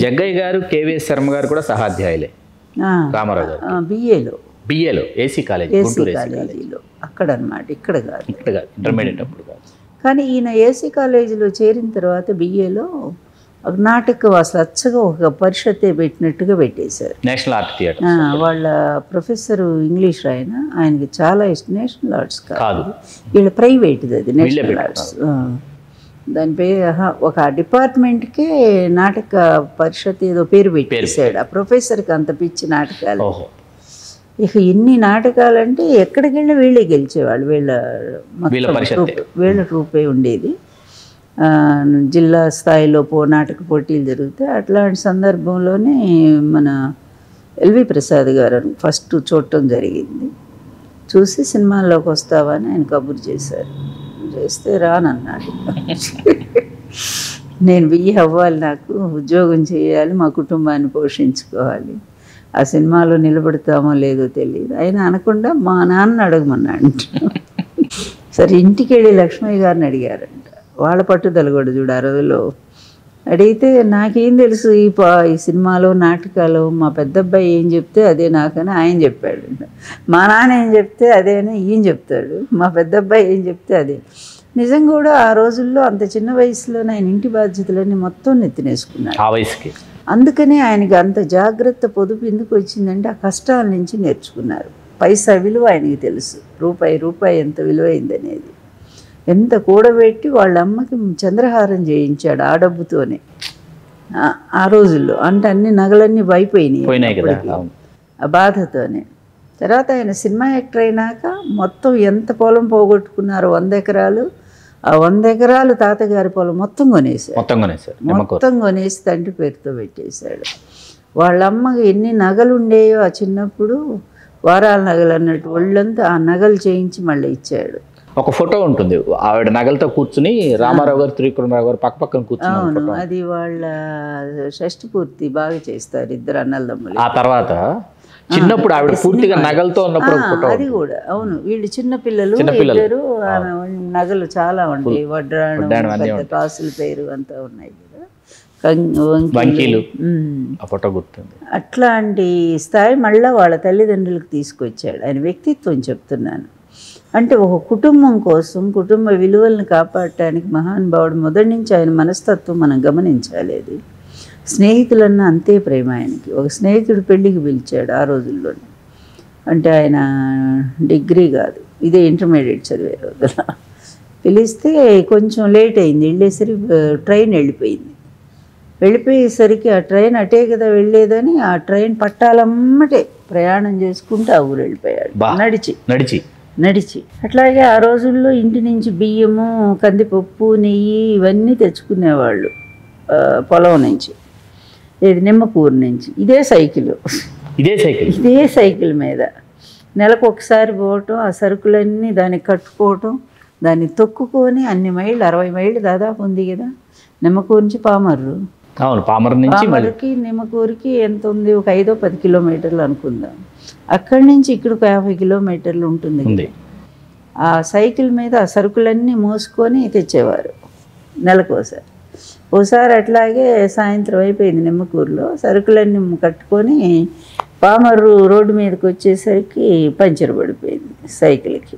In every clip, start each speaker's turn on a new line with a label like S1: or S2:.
S1: జగ్గయ్య గారు కేవీఎస్ శర్మ గారు కూడా సహాధ్యాయులే రామారావు గారు
S2: బిఏలో
S1: బిఏలో AC college
S2: AC
S1: Guntur AC college
S2: కాలేజీలో అక్కడ అనమాట ఇక్కడ కాదు
S1: ఇక్కడ కాదు ఇంటర్మీడియట్ అప్పుడు కాదు
S2: కానీ ఈయన ఏసీ కాలేజీలో చేరిన తర్వాత బిఏలో నాటకం అసలు అచ్చగా ఒక పరిషత్తే పెట్టినట్టుగా పెట్టేశారు
S1: నేషనల్ ఆర్ట్ థియేటర్
S2: ఆ, వాళ్ళ ప్రొఫెసర్ ఇంగ్లీష్ ఆయన ఆయనకి చాలా ఇష్టం నేషనల్ ఆర్ట్స్ కాదు
S1: కాదు
S2: వీళ్ళ ప్రైవేట్ది అది
S1: వీళ్ళే
S2: నేషనల్ ఆర్ట్స్ ఆ. దాని పేరు ఆహా, ఒక డిపార్ట్మెంట్కే నాటక పరిషత్ ఏదో పేరు పెట్టేశాడు ఆ ప్రొఫెసర్కి అంత పిచ్చి నాటకాలు
S1: ఓహో
S2: ఇక ఎన్ని నాటకాలంటే ఎక్కడికి వెళ్ళి వీళ్ళే గెలిచేవాళ్ళు వీళ్ళ మొత్తం
S1: వీళ్ళ పరిషత్తే.
S2: ట్రూప్- వీళ్ళ ట్రూపే ఉండేది ఆ, జిల్లా స్థాయిలో పో నాటక పోటీలు జరుగుతాయి అట్లాంటి సందర్భంలోనే మన ఎల్వి ప్రసాద్ గారు ఫస్ట్ చూడటం జరిగింది చూసి సినిమాల్లోకి వస్తావా అని ఆయన కబురు చేశారు చేస్తే రానన్నాడు నేను బియ్యి అవ్వాలి నాకు ఉద్యోగం చేయాలి మా కుటుంబాన్ని పోషించుకోవాలి ఆ సినిమాలో నిలబడతామో లేదో తెలియదు అయినా అనకుండా మా నాన్న అడగమన్నాడు సరే ఇంటికి వెళ్ళి లక్ష్మయ్య గారిని అడిగారంట వాళ్ళ పట్టుదల కూడా చూడు ఆ రోజుల్లో అడిగితే నాకేం తెలుసు ఈ పా ఈ సినిమాలో నాటకాలు మా పెద్దబ్బాయి ఏం చెప్తే అదే నాకని ఆయన చెప్పాడు మా నాన్న ఏం చెప్తే అదేని ఈయన చెప్తాడు మా పెద్దబ్బాయి ఏం చెప్తే అదే నిజం కూడా ఆ రోజుల్లో అంత చిన్న వయసులో ఆయన ఇంటి బాధ్యతలన్నీ మొత్తం నెత్తినేసుకున్నాడు
S1: ఆ వయసుకి
S2: అందుకనే ఆయనకి అంత జాగ్రత్త పొదుపు ఎందుకు వచ్చిందంటే ఆ కష్టాల నుంచి నేర్చుకున్నారు పైసా విలువ ఆయనకి తెలుసు రూపాయి రూపాయి ఎంత విలువైందనేది ఎంత కూడబెట్టి వాళ్ళ అమ్మకి చంద్రహారం చేయించాడు ఆ డబ్బుతోనే ఆ- ఆ రోజుల్లో అంటే అన్ని నగలన్నీ అయిపోయినాయి
S1: పోయినాయి కదా
S2: అప్పటికి.
S1: అవును.
S2: ఆ బాధతోనే తర్వాత ఆయన సినిమా యాక్టర్ అయినాక మొత్తం ఎంత పొలం పోగొట్టుకున్నారో వంద ఎకరాలు ఆ వంద ఎకరాలు తాతగారి పొలం మొత్తం కొనేశారు
S1: మొత్తం కొనేసారు నిమ్మకూరు
S2: మొత్తం కొనేసి తండ్రి పేరుతో పెట్టేశాడు వాళ్ళ అమ్మకి ఎన్ని నగలు ఉండేయో ఆ చిన్నప్పుడు వారాల నగలు అన్నట్టు ఒళ్ళంతా ఆ నగలు చేయించి మళ్ళీ ఇచ్చాడు
S1: ఒక ఫోటో ఉంటుంది ఆవిడ నగలతో కూర్చుని రామారావు గారు త్రివిక్రమరావు గారు పక్క పక్కన కూర్చున్నారు
S2: అవును
S1: ఫోటో
S2: అది వాళ్ళ షష్టి పూర్తి బాగా చేస్తారు ఇద్దరు అన్నలదమ్ములు
S1: ఆ తర్వాత చిన్నప్పుడు ఆవిడ పూర్తిగా నగలతో ఉన్నప్పుడు ఒక ఫోటో
S2: అది కూడా అవును వీళ్ళు చిన్న పిల్లలు
S1: చిన్నపిల్లలు.
S2: ఇద్దరు ఆమె నగలు చాలా ఉంటాయి వడ్రాణం
S1: వడ్డాణం అన్నీ
S2: పెద్ద కాసుల పేరు అంతా ఉన్నాయి కదా కం- వంకీలు.
S1: వంకీలు.
S2: ఉమ్.
S1: ఆ ఫోటో గుర్తుంది
S2: అట్లాంటి స్థాయి మళ్ళీ వాళ్ళ తల్లిదండ్రులకు తీసుకొచ్చాడు ఆయన వ్యక్తిత్వం చెప్తున్నాను అంటే ఒక కుటుంబం కోసం కుటుంబ విలువలను కాపాడటానికి మహానుభావుడు మొదటి నుంచి ఆయన మనస్తత్వం మనం గమనించాలి అది స్నేహితులన్నా అంతే ప్రేమ ఆయనకి ఒక స్నేహితుడు పెళ్ళికి పిలిచాడు ఆ రోజుల్లోనే అంటే ఆయన డిగ్రీ కాదు ఇదే ఇంటర్మీడియట్ చదివే రోజున పిలిస్తే కొంచెం లేట్ అయింది వెళ్ళేసరికి ఆ, ట్రైన్ వెళ్ళిపోయింది వెళ్ళిపోయేసరికి ఆ ట్రైన్ అటే కదా వెళ్ళేదని ఆ ట్రైన్ పట్టాలమ్మటే ప్రయాణం చేసుకుంటూ ఆ ఊరు వెళ్ళిపోయాడు
S1: బా.
S2: నడిచి
S1: నడిచి
S2: నడిచి అట్లాగే ఆ రోజుల్లో ఇంటి నుంచి బియ్యము కందిపప్పు నెయ్యి ఇవన్నీ తెచ్చుకునేవాళ్ళు ఆ, పొలం నుంచి ఇది నిమ్మకూరు నుంచి ఇదే సైకిల్
S1: ఇదే సైకిల్
S2: ఇదే సైకిల్ మీద నెలకు ఒకసారి పోవటం ఆ సరుకులన్నీ దానికి కట్టుకోవటం దాన్ని తొక్కుకొని అన్ని మైళ్ళు అరవై మైళ్ళు దాదాపు ఉంది కదా నిమ్మకూరు నుంచి పామర్రు
S1: అవును పామర్ నుంచి మళ్ళీ
S2: పామర్రుకి నిమ్మకూరుకి ఎంత ఉంది ఒక ఐదో పది కిలోమీటర్లు అనుకుందాం అక్కడి నుంచి ఇక్కడ ఒక యాభై కిలోమీటర్లు ఉంటుంది కదా.
S1: ఉంది
S2: ఆ సైకిల్ మీద ఆ సరుకులన్నీ మోసుకొని తెచ్చేవారు నెలకు ఒకసారి ఓసారి అట్లాగే సాయంత్రం అయిపోయింది నిమ్మకూరులో సరుకులన్నీ కట్టుకొని పామర్రు రోడ్డు మీదకి వచ్చేసరికి పంచర్ పడిపోయింది సైకిల్కి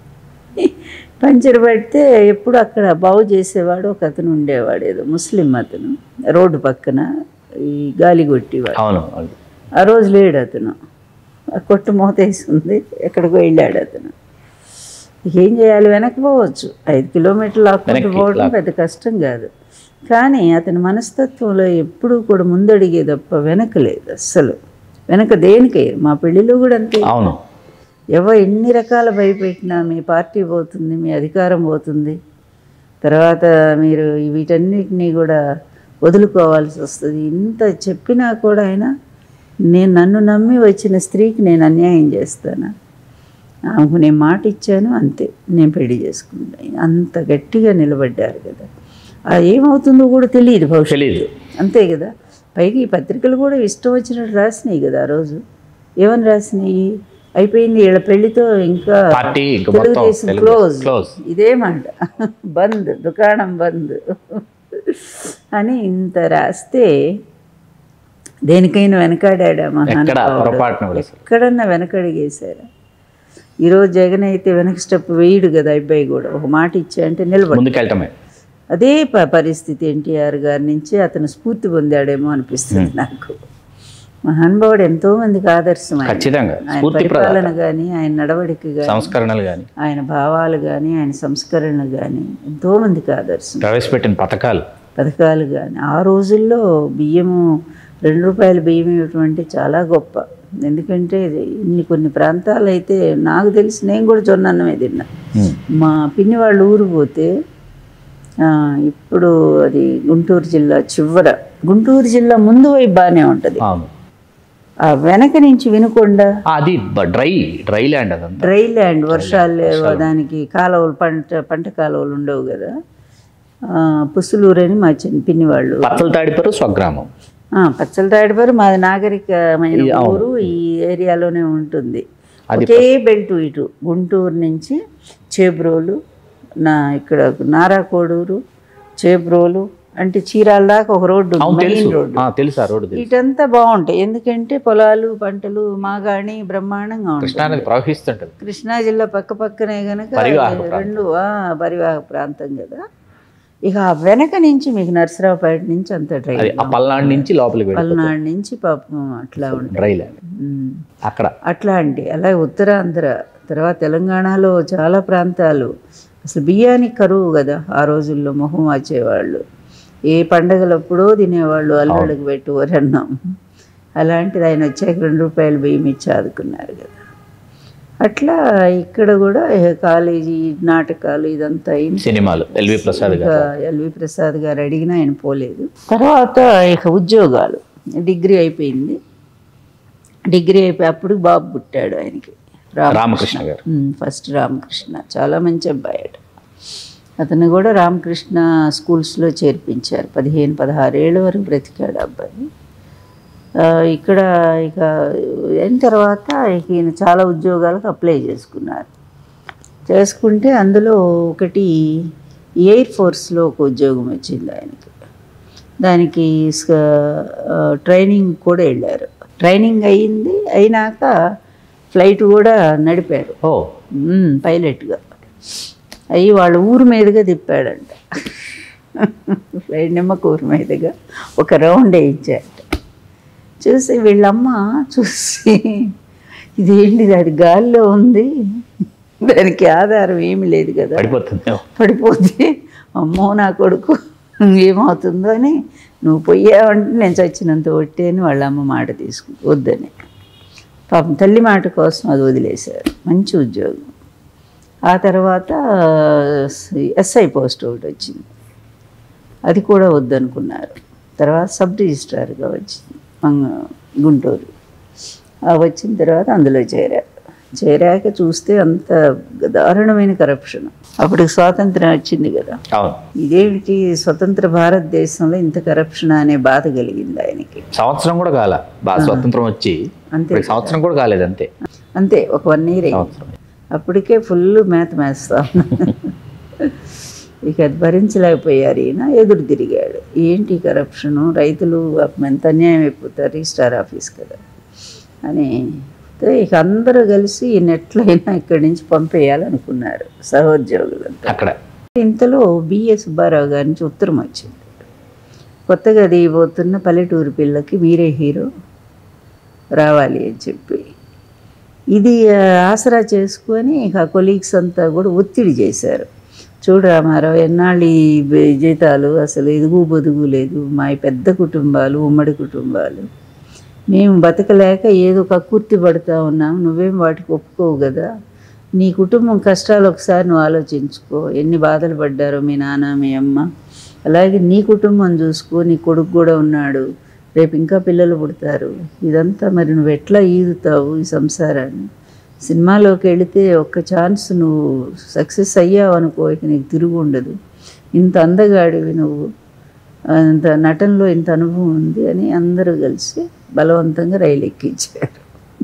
S2: పంచర్ పడితే ఎప్పుడు అక్కడ బాగు చేసేవాడు ఒక అతను ఉండేవాడు ఏదో ముస్లిం అతను రోడ్డు పక్కన ఈ గాలి కొట్టేవాడు
S1: అవును అవును.
S2: ఆ రోజు లేడు అతను ఆ కొట్టు మూతేసి ఉంది ఎక్కడికో వెళ్ళాడు అతను ఏం చేయాలి వెనక్కి పోవచ్చు ఐదు కిలోమీటర్లు లాక్కుంటూ
S1: వెనక్కి
S2: పోవడం పెద్ద కష్టం కాదు కానీ అతని మనస్తత్వంలో ఎప్పుడూ కూడా ముందడిగే తప్ప వెనక లేదు అస్సలు వెనక దేనికే మా పెళ్ళిలో కూడా అంతే
S1: అవును
S2: ఎవరు ఎన్ని రకాల భయపెట్టినా మీ పార్టీ పోతుంది మీ అధికారం పోతుంది తర్వాత మీరు వీటన్నిటినీ కూడా వదులుకోవాల్సి వస్తుంది ఇంత చెప్పినా కూడా ఆయన నేను నన్ను నమ్మి వచ్చిన స్త్రీకి నేను అన్యాయం చేస్తాను ఆమెకు నేను మాట ఇచ్చాను అంతే నేను పెళ్లి చేసుకుంటాను అంత గట్టిగా నిలబడ్డారు కదా అది ఏమవుతుందో కూడా తెలియదు భవిష్యత్తు
S1: తెలీదు
S2: అంతే కదా పైగా ఈ పత్రికలు కూడా ఇష్టం వచ్చినట్టు రాసినాయి కదా ఆ రోజు ఏమని రాసినాయి అయిపోయింది వీళ్ళ పెళ్లితో ఇంకా
S1: పార్టీ ఇంకా మొత్తం
S2: తెలుగుదేశం
S1: తెలుగు
S2: క్లోజ్
S1: క్లోజ్
S2: ఇదే మాట బంద్ దుకాణం బంద్ అని ఇంత రాస్తే దేనికైనా వెనకాడాడా
S1: ఎక్కడ
S2: మహానుభావుడు
S1: పొరపాటున కూడా అసలు.
S2: ఎక్కడన్నా వెనకడిగేశారా ఈరోజు జగన్ అయితే వెనక స్టెప్ వేయడు కదా అబ్బాయి కూడా ఒక మాట ఇచ్చా అంటే నిలబడి
S1: ముందుకెళ్ళటమే
S2: అదే ప- పరిస్థితి ఎన్టీఆర్ గారి నుంచి అతను స్ఫూర్తి పొందాడేమో అనిపిస్తుంది నాకు మహానుభావుడు ఎంతో మందికి ఆదర్శం ఆయన.
S1: ఖచ్చితంగా
S2: ఆయన
S1: స్ఫూర్తి
S2: పరిపాలన కానీ ఆయన నడవడిక కానీ
S1: సంస్కరణలు కానీ
S2: ఆయన భావాలు కానీ ఆయన సంస్కరణలు కానీ ఎంతో మందికి ఆదర్శం
S1: ప్రవేశపెట్టిన పథకాలు
S2: పథకాలు కానీ ఆ రోజుల్లో బియ్యము రెండు రూపాయల బియ్యం ఇవ్వటం అంటే చాలా గొప్ప ఎందుకంటే ఇన్ని కొన్ని ప్రాంతాలు అయితే నాకు తెలిసి నేను కూడా జొన్న అన్నమే తిన్నా
S1: ఉమ్.
S2: మా పిన్ని వాళ్ళ ఊరు పోతే ఆ, ఇప్పుడు అది గుంటూరు జిల్లా చివర గుంటూరు జిల్లా ముందు వైపు బాగానే ఉంటుంది
S1: అవును
S2: ఆ వెనక నుంచి వినుకొండ
S1: ఆ, అది బ- డ్రై డ్రై ల్యాండ్ అదంతా
S2: డ్రై ల్యాండ్ వర్షాలు లేవు దానికి కాలువలు పంట పంట కాలువలు ఉండవు కదా ఆ, పుసులూరు అని మా చిన్న పిన్ని వాళ్ళు
S1: పచ్చల తాడిపరు స్వగ్రామం
S2: ఆ, పచ్చల తాడిపారు మాది నాగరికమైన ఊరు ఈ ఏరియాలోనే ఉంటుంది ఒకే బెల్ట్ ఇటు గుంటూరు నుంచి చేబ్రోలు నా ఇక్కడ నారాకోడూరు చేబ్రోలు అంటే చీరాల దాకా ఒక రోడ్డు
S1: అవును
S2: మెయిన్
S1: తెలుసు
S2: రోడ్డు
S1: ఆ, తెలుసు ఆ రోడ్డు తెలుసు
S2: ఇటంతా బాగుంటాయి ఎందుకంటే పొలాలు పంటలు మాగాణి బ్రహ్మాండంగా ఉంటాయి
S1: కృష్ణానది ప్రవహిస్తుంటది
S2: కృష్ణా జిల్లా పక్క పక్కనే గనక
S1: పరివాహక ప్రాంతం.
S2: రెండు ఆ, పరివాహక ప్రాంతం కదా ఇక ఆ వెనక నుంచి మీకు నరసరావుపేట నుంచి అంత డ్రై
S1: అది ఆ పల్నాడు నుంచి లోపలికి వెళ్ళి
S2: పల్నాడు నుంచి పాపం అట్లా ఉంటుంది
S1: డ్రై ల్యాండ్
S2: ఉమ్.
S1: అక్కడ
S2: అట్లా అండి అలాగే ఉత్తరాంధ్ర తర్వాత తెలంగాణలో చాలా ప్రాంతాలు అసలు బియ్యానికి కరువు కదా ఆ రోజుల్లో మొహం వాచేవాళ్ళు ఏ పండగలప్పుడో తినేవాళ్ళు అల్లుళ్ళకి పెట్టి వరన్నాం అలాంటిది ఆయన వచ్చాక రెండు రూపాయలు బియ్యం ఇచ్చి ఆదుకున్నారు కదా అట్లా ఇక్కడ కూడా కాలేజీ నాటకాలు ఇదంతా అయింది
S1: సినిమాలు ఎల్వి ప్రసాద్ గారు
S2: ఇక ఎల్వి ప్రసాద్ గారు అడిగినా ఆయన పోలేదు తర్వాత ఇక ఉద్యోగాలు డిగ్రీ అయిపోయింది డిగ్రీ అయిపోయి అప్పుడు బాబు పుట్టాడు ఆయనకి రామ
S1: రామకృష్ణ గారు
S2: ఉమ్, ఫస్ట్ రామకృష్ణ చాలా మంచి అబ్బాయి అతను కూడా రామకృష్ణ స్కూల్స్లో చేర్పించారు పదిహేను పదహారు ఏళ్ళ వరకు బ్రతికాడు ఆ అబ్బాయి ఆ, ఇక్కడ ఇక అయిన తర్వాత ఇక ఈయన చాలా ఉద్యోగాలకు అప్లై చేసుకున్నారు చేసుకుంటే అందులో ఒకటి ఎయిర్ ఫోర్స్లో ఒక ఉద్యోగం వచ్చింది ఆయనకి దానికి స్క- ఆ, ట్రైనింగ్ కూడా వెళ్ళారు ట్రైనింగ్ అయ్యింది అయినాక ఫ్లైట్ కూడా నడిపారు
S1: ఓ
S2: మ్మ్, పైలట్గా అయ్యి వాళ్ళ ఊరు మీదుగా తిప్పాడంట ఫ్లైట్ నిమ్మక ఊరు మీదుగా ఒక రౌండ్ వేయించాట చూసి వీళ్ళమ్మ చూసి ఇదేంటి అది గాల్లో ఉంది దానికి ఆధారం ఏమీ లేదు కదా
S1: పడిపోతుంది
S2: పడిపోతే అమ్మో నా కొడుకు ఏమవుతుందో అని నువ్వు పోయావంటే నేను చచ్చినంత ఒట్టే అని వాళ్ళ అమ్మ మాట తీసుకు వద్దని పాపం తల్లి మాట కోసం అది వదిలేశారు మంచి ఉద్యోగం ఆ తర్వాత ఎస్ఐ పోస్ట్ ఒకటి వచ్చింది అది కూడా వద్దనుకున్నారు తర్వాత సబ్ రిజిస్ట్రార్గా వచ్చింది మంగ- గుంటూరు ఆ వచ్చిన తర్వాత అందులో చేరారు చేరాక చూస్తే అంత దారుణమైన కరప్షన్ అప్పుడు స్వాతంత్రం వచ్చింది కదా
S1: అవును
S2: ఇదేమిటి స్వతంత్ర భారతదేశంలో ఇంత కరప్షన్ అనే బాధ కలిగింది ఆయనకి
S1: సంవత్సరం కూడా కాల బాగా స్వతంత్రం వచ్చి
S2: అంతే
S1: ఇప్పుడు సంవత్సరం కూడా కాలేదు అంతే
S2: అంతే ఒక వన్ ఇయర్ అయింది
S1: సంవత్సరం
S2: అప్పటికే ఫుల్ మేత మేస్తా ఉన్నాను. ఇక అది భరించలేకపోయారు ఈయన ఎదురు తిరిగాడు ఏంటి కరప్షను రైతులు పాపం ఎంత అన్యాయం అయిపోతారు రిజిస్టార్ ఆఫీస్ కదా అని అయితే ఇక అందరూ కలిసి ఈయన ఎట్లయినా ఇక్కడి నుంచి పంపేయాలనుకున్నారు సహోద్యోగులంతా
S1: అక్కడ
S2: ఇంతలో బిఎస్ సుబ్బారావు గారి నుంచి ఉత్తరం వచ్చింది కొత్తగా దిగిపోతున్న పల్లెటూరు పిల్లకి మీరే హీరో రావాలి అని చెప్పి ఇది ఆ, ఆసరా చేసుకొని ఇక కొలీగ్స్ అంతా కూడా ఒత్తిడి చేశారు చూడు రామారావు ఎన్నాళ్ళు ఈ బె- జీతాలు అసలు ఎదుగు బొదుగు లేదు మా ఈ పెద్ద కుటుంబాలు ఉమ్మడి కుటుంబాలు మేము బతకలేక ఏదో కక్కుర్తి పడుతూ ఉన్నాం నువ్వేం వాటికి ఒప్పుకోవు కదా నీ కుటుంబం కష్టాలు ఒకసారి నువ్వు ఆలోచించుకో ఎన్ని బాధలు పడ్డారో మీ నాన్న మీ అమ్మ అలాగే నీ కుటుంబం చూసుకో నీ కొడుకు కూడా ఉన్నాడు రేపు ఇంకా పిల్లలు పుడతారు ఇదంతా మరి నువ్వు ఎట్లా ఈదుతావు ఈ సంసారాన్ని సినిమాలోకి వెళితే ఒక్క ఛాన్స్ నువ్వు సక్సెస్ అయ్యావు అనుకో ఇక నీకు తిరుగు ఉండదు ఇంత అందగాడివి నువ్వు అంత నటనలో ఇంత అనుభవం ఉంది అని అందరూ కలిసి బలవంతంగా రైలు ఎక్కించారు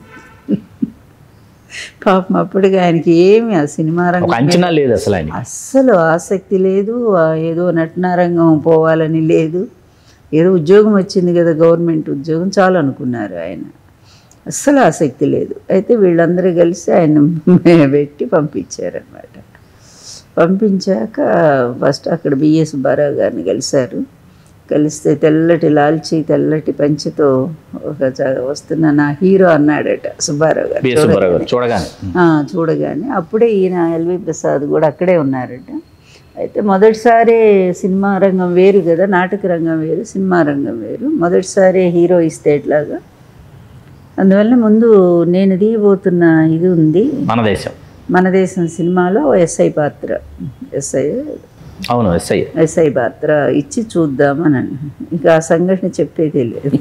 S2: పాపం అప్పటికి ఆయనకి ఏమి ఆ సినిమా
S1: ఒక
S2: రంగం
S1: అంచనా లేదు అసలు ఆయన
S2: అస్సలు ఆసక్తి లేదు ఆ ఏదో నటనారంగం పోవాలని లేదు ఏదో ఉద్యోగం వచ్చింది కదా గవర్నమెంట్ ఉద్యోగం చాలు అనుకున్నారు ఆయన అస్సలు ఆసక్తి లేదు అయితే వీళ్ళందరూ కలిసి ఆయన పెట్టి పంపించారనమాట పంపించాక ఫస్ట్ అక్కడ బిఎస్ సుబ్బారావు గారిని కలిశారు కలిస్తే తెల్లటి లాల్చి తెల్లటి పంచెతో ఒక చ- వస్తున్న నా హీరో అన్నాడట సుబ్బారావు గారు
S1: బిఎస్ సుబ్బారావు గారు చూడగానే
S2: ఆ, చూడగానే అప్పుడే ఈయన ఎల్వి ప్రసాద్ కూడా అక్కడే ఉన్నారట అయితే మొదటిసారి సినిమా రంగం వేరు కదా నాటక రంగం వేరు సినిమా రంగం వేరు మొదటిసారి హీరో ఇస్తే ఎట్లాగా అందువల్ల ముందు నేను దిగిపోతున్న ఇది ఉంది
S1: మన దేశం
S2: మన దేశం సినిమాలో ఎస్ఐ పాత్ర ఎస్ఐ
S1: అవును ఎస్ఐ
S2: ఎస్ఐ పాత్ర ఇచ్చి చూద్దామని అన్న. ఇంకా ఆ సంఘటన చెప్పేదే లేదు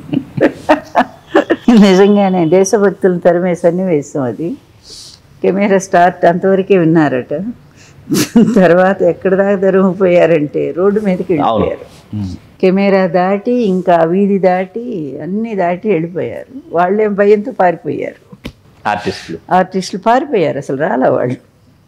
S2: నిజంగానే దేశభక్తులను తరిమే సన్నివేశం అది కెమెరా స్టార్ట్ అంతవరకే విన్నారట తర్వాత ఎక్కడ దాకా తరిమిపోయారంటే రోడ్డు మీదకి
S1: అవును
S2: వెళ్ళిపోయారు
S1: ఉమ్.
S2: కెమెరా దాటి ఇంకా వీధి దాటి అన్నీ దాటి వెళ్ళిపోయారు వాళ్ళేం భయంతో పారిపోయారు
S1: ఆర్టిస్టులు
S2: ఆర్టిస్టులు పారిపోయారు అసలు రాలా వాళ్ళు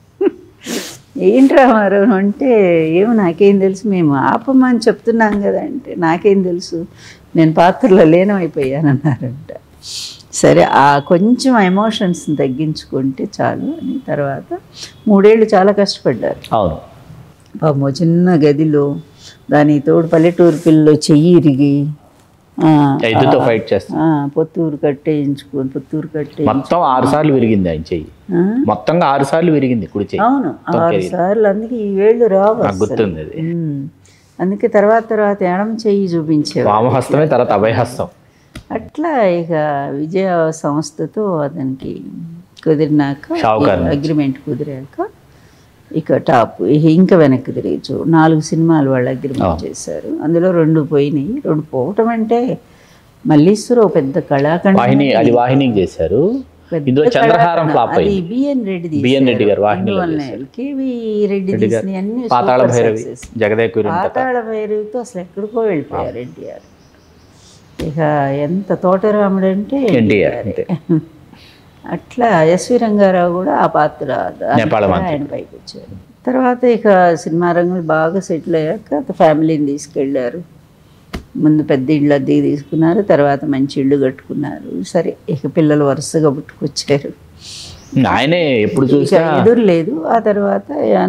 S2: ఏంటి రామారావు అంటే ఏమో నాకేం తెలుసు మేము ఆపమని చెప్తున్నాం కదా అంటే నాకేం తెలుసు నేను పాత్రలో లీనమైపోయానన్నారంట సరే ఆ కొంచెం ఎమోషన్స్ని తగ్గించుకుంటే చాలు అని తర్వాత మూడేళ్ళు చాలా కష్టపడ్డారు
S1: అవును
S2: పాపం ఓ చిన్న గదిలో దాని తోడు పల్లెటూరు పిల్లలో చెయ్యి ఇరిగి ఆ,
S1: ఎద్దుతో ఫైట్ చేస్తాం
S2: ఆ, పొత్తూరు కట్టేయించుకొని పొత్తూరు కట్టే
S1: మొత్తం ఆరు సార్లు విరిగింది ఆయన చెయ్యి
S2: ఆ?
S1: మొత్తంగా ఆరు సార్లు విరిగింది కుడి చెయ్యి
S2: అవును ఆరు సార్లు అందుకే ఈ వేళ్ళు రావు
S1: నాకు
S2: అసలు.
S1: గుర్తుంది అది
S2: ఉమ్. అందుకే తర్వాత తర్వాత ఎడం చెయ్యి చూపించేవారు
S1: వామహస్తమే తర్వాత అభయహస్తం
S2: అట్లా ఇక విజయ సంస్థతో అతనికి కుదిరినాక
S1: షావుకార్ నుంచి.
S2: అగ్రిమెంట్ కుదిరాక ఇక టాప్ ఇక ఇంకా వెనక్కి తిరిగి నాలుగు సినిమాలు వాళ్ళు అగ్రిమెంట్ చేశారు అందులో రెండు పోయినాయి రెండు పోవటం అంటే మల్లీశ్వర ఓ పెద్ద కళాఖండం
S1: వాహిని అది వాహినికి చేశారు
S2: పెద్ద
S1: ఇందులో చంద్రహారం ఫ్లాప్
S2: అది
S1: అయింది
S2: బిఎన్ రెడ్డి
S1: బిఎన్ రెడ్డి గారు వాహినిలో
S2: అందువల్లనే కేవి రెడ్డి తీసిన అన్ని
S1: పాతాళ
S2: super
S1: భైరవి
S2: success.
S1: జగదేకురి
S2: పాతాళ భైరవితో అసలు ఎక్కడికో వెళ్ళిపోయారు ఎన్టీఆర్ ఇక ఎంత తోటరాముడు అంటే
S1: ఎన్టీఆర్ అంతే
S2: అట్లా ఎస్వి రంగారావు కూడా ఆ పాత్ర దాని
S1: నేపాళ
S2: ద్వారా
S1: మంత్రి.
S2: ఆయన పైకి వచ్చారు తర్వాత ఇక సినిమా రంగంలో బాగా సెటిల్ అయ్యాక ఫ్యామిలీని తీసుకెళ్ళారు ముందు పెద్ద ఇళ్ళు అద్దెకి తీసుకున్నారు తర్వాత మంచి ఇల్లు కట్టుకున్నారు సరే ఇక పిల్లలు వరుసగా పుట్టుకొచ్చారు
S1: ఆయనే ఎప్పుడు
S2: ఇక
S1: చూసినా
S2: ఎదురు లేదు ఆ తర్వాత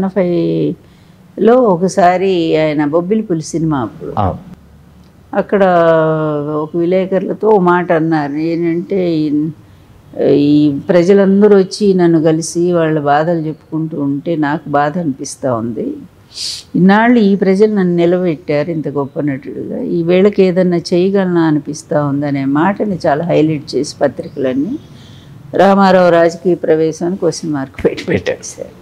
S2: ఎనభైలో ఒకసారి ఆయన బొబ్బిలిపులి సినిమా అప్పుడు
S1: ఆ,
S2: అక్కడ ఒక విలేకరులతో ఓ మాట అన్నారు ఏంటంటే ఈ- ఈ ప్రజలందరూ వచ్చి నన్ను కలిసి వాళ్ళ బాధలు చెప్పుకుంటూ ఉంటే నాకు బాధ అనిపిస్తూ ఉంది ఇన్నాళ్ళు ఈ ప్రజలు నన్ను నిలబెట్టారు ఇంత గొప్ప నటుడుగా ఈ వేళకి ఏదన్నా చేయగలనా అనిపిస్తూ ఉంది అనే మాటని చాలా హైలైట్ చేసి పత్రికలన్నీ రామారావు రాజకీయ ప్రవేశానికి క్వశ్చన్ మార్క్ పెట్టి పెట్టేశారు